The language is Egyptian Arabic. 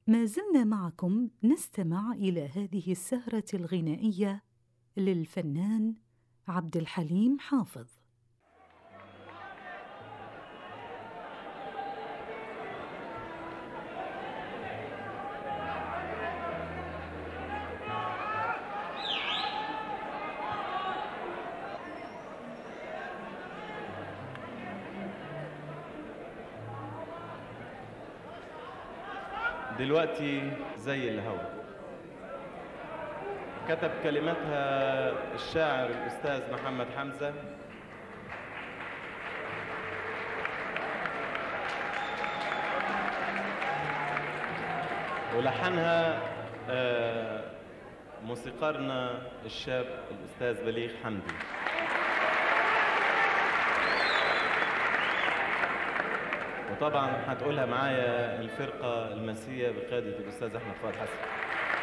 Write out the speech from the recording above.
ما زلنا معكم نستمع إلى هذه السهرة الغنائية للفنان عبد الحليم حافظ دلوقتي زي الهوا كتب كلماتها الشاعر الأستاذ محمد حمزة ولحنها آه، موسيقارنا الشاب الأستاذ بليغ حمدي وطبعا هتقولها معايا الفرقة المسية بقيادة الأستاذ أحمد فؤاد حسن